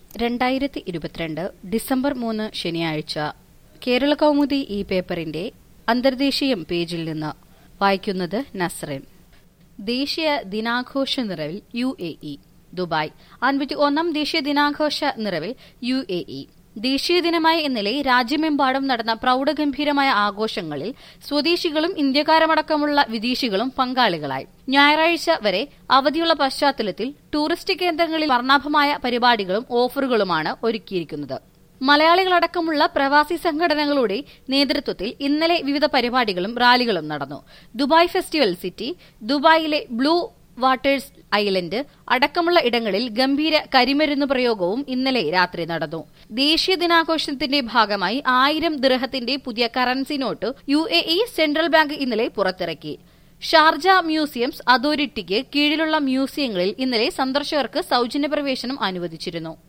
രണ്ടായിരത്തി ഇരുപത്തിരണ്ട് ഡിസംബർ മൂന്ന് ശനിയാഴ്ച കേരള കൗമുദി ഈ പേപ്പറിന്റെ അന്തർദേശീയം പേജിൽ നിന്ന് വായിക്കുന്നത് നസ്റിൻ ദേശീയ ദിനാഘോഷ നിറവിൽ യു എ ഇ ദുബായ് അൻപത്തി ഒന്നാം ദേശീയ ദിനാഘോഷ നിറവിൽ യു എ ഇ ദേശീയ ദിനമായ ഇന്നലെ രാജ്യമെമ്പാടും നടന്ന പ്രൌഢഗംഭീരമായ ആഘോഷങ്ങളിൽ സ്വദേശികളും ഇന്ത്യക്കാരുമടക്കമുള്ള വിദേശികളും പങ്കാളികളായി ഞായറാഴ്ച വരെ അവധിയുള്ള പശ്ചാത്തലത്തിൽ ടൂറിസ്റ്റ് കേന്ദ്രങ്ങളിൽ വർണ്ണാഭമായ പരിപാടികളും ഓഫറുകളുമാണ് ഒരുക്കിയിരിക്കുന്നത് മലയാളികളടക്കമുള്ള പ്രവാസി സംഘടനകളുടെ നേതൃത്വത്തിൽ ഇന്നലെ വിവിധ പരിപാടികളും റാലികളും നടന്നു ദുബായ് ഫെസ്റ്റിവൽ സിറ്റി ദുബായിലെ ബ്ലൂ വാട്ടേഴ്സ് ഐലൻഡ് അടക്കമുള്ള ഇടങ്ങളിൽ ഗംഭീര കരിമരുന്ന് പ്രയോഗവും ഇന്നലെ രാത്രി നടന്നു ദേശീയ ദിനാഘോഷത്തിന്റെ ഭാഗമായി ആയിരം ദിർഹത്തിന്റെ പുതിയ currency note U A E central bank ഇന്നലെ പുറത്തിറക്കി ഷാർജ മ്യൂസിയംസ് അതോറിറ്റിക്ക് കീഴിലുള്ള മ്യൂസിയങ്ങളിൽ ഇന്നലെ സന്ദർശകർക്ക് സൌജന്യ പ്രവേശനം അനുവദിച്ചിരുന്നു